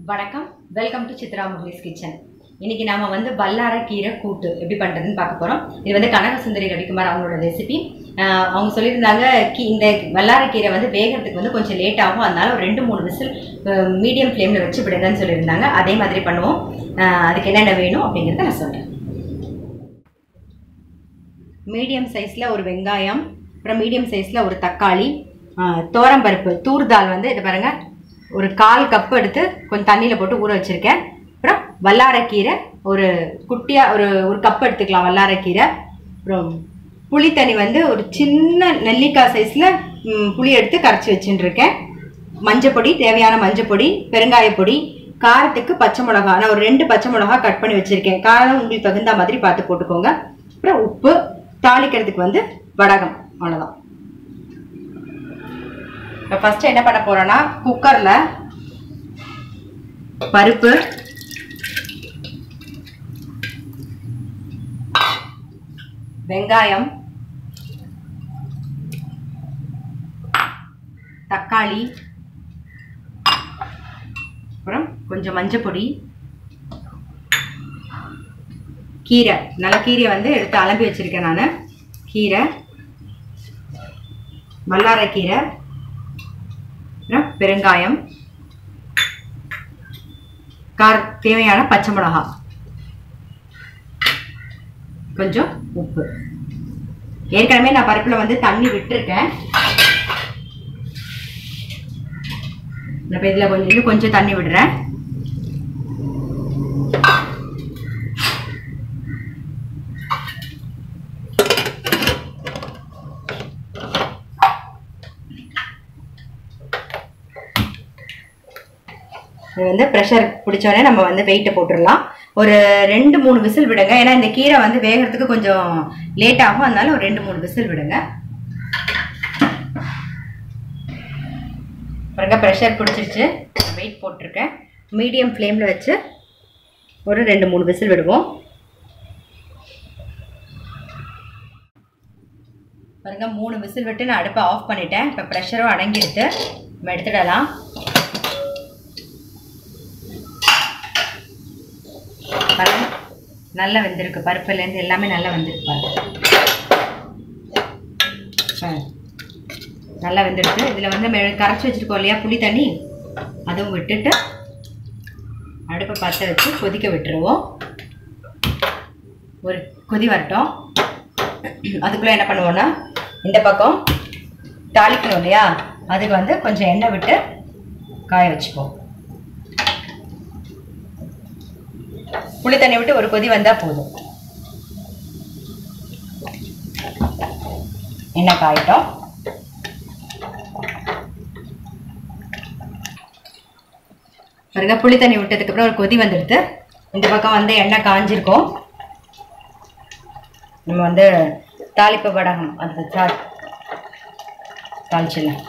வணக்கம் welcome to Chitra Mukesh kitchen இன்னைக்கு நாம வந்து வல்லார கீரை கூட்டு எப்படி பண்றதுன்னு பார்க்க போறோம் இது வந்து கனகசுந்தரி ரவிக்குமார் அவங்களோட ரெசிபி அவங்க சொல்லியிருந்தாங்க கீ இந்த வல்லார கீரை வந்து வேகிறதுக்கு வந்து கொஞ்சம் லேட் ஆகும் அதனால ஒரு ரெண்டு மூணு விசில் மீடியம் ஃப்ளேமில் வச்சு விடுங்கன்னு சொல்லியிருந்தாங்க அதே மாதிரி பண்ணுவோம் அஹ் அதுக்கு என்னென்ன வேணும் அப்படிங்கிறத நான் சொல்கிறேன் மீடியம் சைஸில் ஒரு வெங்காயம் அப்புறம் மீடியம் சைஸில் ஒரு தக்காளி பருப்பு தூர் தால் வந்து இது பாருங்கள் ஒரு கால் கப் எடுத்து கொஞ்சம் தண்ணியில் போட்டு ஊற வச்சுருக்கேன் அப்புறம் வல்லாரக்கீரை ஒரு குட்டியாக ஒரு ஒரு கப் எடுத்துக்கலாம் வல்லாரக்கீரை அப்புறம் புளி தண்ணி வந்து ஒரு சின்ன நெல்லிக்காய் சைஸில் புளி எடுத்து கரைச்சி வச்சுட்டுருக்கேன் மஞ்சப்பொடி தேவையான மஞ்சப்பொடி பெருங்காயப்பொடி காரத்துக்கு பச்சை மிளகா நான் ஒரு ரெண்டு பச்சை மிளகா கட் பண்ணி வச்சுருக்கேன் காரம் உங்களுக்கு தகுந்த மாதிரி பார்த்து போட்டுக்கோங்க அப்புறம் உப்பு தாளிக்கிறதுக்கு வந்து வடகம் அவ்வளோதான் இப்போ ஃபஸ்ட்டு என்ன பண்ண போகிறோன்னா குக்கரில் பருப்பு வெங்காயம் தக்காளி அப்புறம் கொஞ்சம் மஞ்சப்பொடி கீரை நல்ல கீரையை வந்து எடுத்து அலம்பி வச்சுருக்கேன் நான் கீரை வல்லாரைக்கீரை அப்புறம் பெருங்காயம் கார தேவையான பச்சை மிளகா கொஞ்சம் உப்பு ஏற்கனவே நான் பருப்பில் வந்து தண்ணி விட்டுருக்கேன் இப்போ இதில் கொஞ்சம் இன்னும் கொஞ்சம் தண்ணி விடுறேன் இது வந்து ப்ரெஷர் பிடிச்சோடனே நம்ம வந்து வெயிட்டை போட்டுடலாம் ஒரு ரெண்டு மூணு விசில் விடுங்க ஏன்னா இந்த கீரை வந்து வேகிறதுக்கு கொஞ்சம் லேட் ஆகும் அதனால ஒரு ரெண்டு மூணு விசில் விடுங்க பாருங்க ப்ரெஷர் பிடிச்சிருச்சு வெயிட் போட்டிருக்கேன் மீடியம் ஃப்ளேமில் வச்சு ஒரு ரெண்டு மூணு விசில் விடுவோம் பாருங்க மூணு விசில் விட்டு நான் அடுப்பை ஆஃப் பண்ணிட்டேன் இப்போ ப்ரெஷரும் அடங்கிடுத்து நம்ம எடுத்துடலாம் பாருங்க நல்லா வெந்திருக்கு பருப்புலேருந்து எல்லாமே நல்லா வெந்திருக்கு பாருங்க பாருங்க. நல்லா வெந்திருக்கு இதில் வந்து மெ- கரைச்சி வச்சுருக்கோம் இல்லையா புளி தண்ணி அதுவும் விட்டுட்டு அடுப்பை பற்ற வச்சு கொதிக்க விட்டுருவோம் ஒரு கொதி வரட்டும் அதுக்குள்ளே என்ன பண்ணுவோன்னா இந்த பக்கம் தாளிக்கணும் இல்லையா அதுக்கு வந்து கொஞ்சம் எண்ணெய் விட்டு காய வச்சுப்போம் புளி தண்ணி விட்டு ஒரு கொதி வந்தால் போதும் எண்ணெய் காயிட்டோம் பாருங்க புளி தண்ணி விட்டதுக்கப்புறம் ஒரு கொதி வந்துடுது இந்த பக்கம் வந்து எண்ணெய் காஞ்சிருக்கும் நம்ம வந்து தாளிப்பு வடகம் அது தா தாளிச்சிடலாம்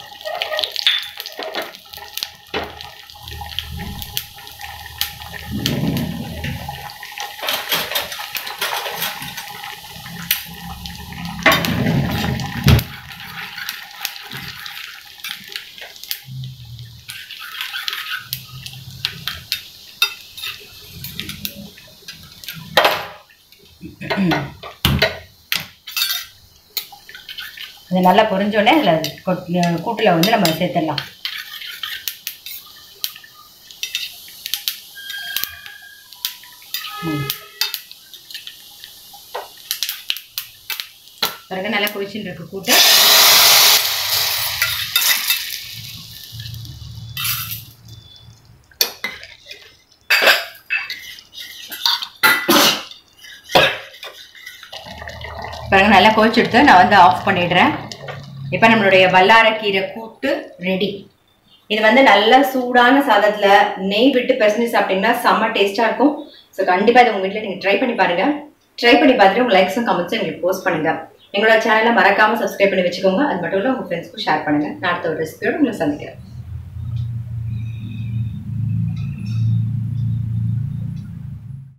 இது நல்லா பொரிஞ்சோடனே அதில் கூட்டில் வந்து நம்ம சேர்த்துடலாம் ம். பாருங்க நல்லா குளிச்சுட்டு இருக்கு கூட்டு பாருங்க நல்லா கொதிச்சுடுத்து நான் வந்து ஆஃப் பண்ணிடுறேன் இப்போ நம்மளுடைய வல்லாரக்கீரை கூட்டு ரெடி இது வந்து நல்ல சூடான சாதத்தில் நெய் விட்டு பிசைஞ்சு சாப்பிட்டீங்கன்னா செம்ம டேஸ்ட்டாக இருக்கும் ஸோ கண்டிப்பாக இது உங்கள் வீட்டில் நீங்கள் ட்ரை பண்ணி பாருங்கள் ட்ரை பண்ணி பார்த்துட்டு உங்கள் லைக்ஸும் கமெண்ட்ஸும் எங்களுக்கு போஸ்ட் பண்ணுங்கள் எங்களோட சேனலை மறக்காமல் சப்ஸ்கிரைப் பண்ணி வச்சுக்கோங்க அது மட்டும் இல்லை உங்கள் ஃப்ரெண்ட்ஸ்க்கும் ஷேர் பண்ணுங்கள் நான் அடுத்த ஒரு ரெசிபியோடு உங்களை சந்திக்கிறேன்